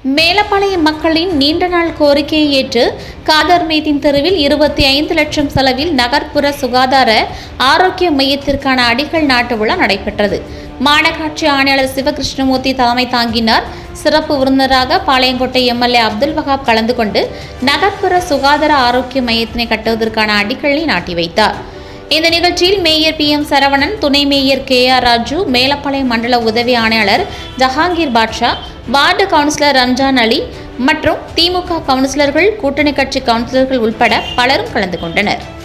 மேலப்பாளையம் மக்களின் நீண்ட நாள் கோரிக்கையை ஏற்று காதர் மேதின் தெருவில் இருபத்தி ஐந்து லட்சம் செலவில் நகர்ப்புற சுகாதார ஆரோக்கிய மையத்திற்கான அடிக்கல் நாட்டு விழா நடைபெற்றது மாநகராட்சி ஆணையாளர் சிவகிருஷ்ணமூர்த்தி தலைமை தாங்கினார் சிறப்பு விருந்தினராக பாளையங்கோட்டை எம்எல்ஏ அப்துல் வஹாப் கலந்து கொண்டு நகர்ப்புற சுகாதார ஆரோக்கிய மையத்தினை கட்டுவதற்கான அடிக்கல்லை நாட்டி வைத்தார் இந்த நிகழ்ச்சியில் மேயர் பி எம் சரவணன் துணை mayor K R Raju Melapalayam மண்டல உதவி ஆணையாளர் ஜஹாங்கீர் பாட்ஷா வார்டு கவுன்சிலர் ரம்ஜான் அலி மற்றும் திமுக கவுன்சிலர்கள் கூட்டணி கட்சி கவுன்சிலர்கள் உட்பட பலரும் கலந்து கொண்டனர்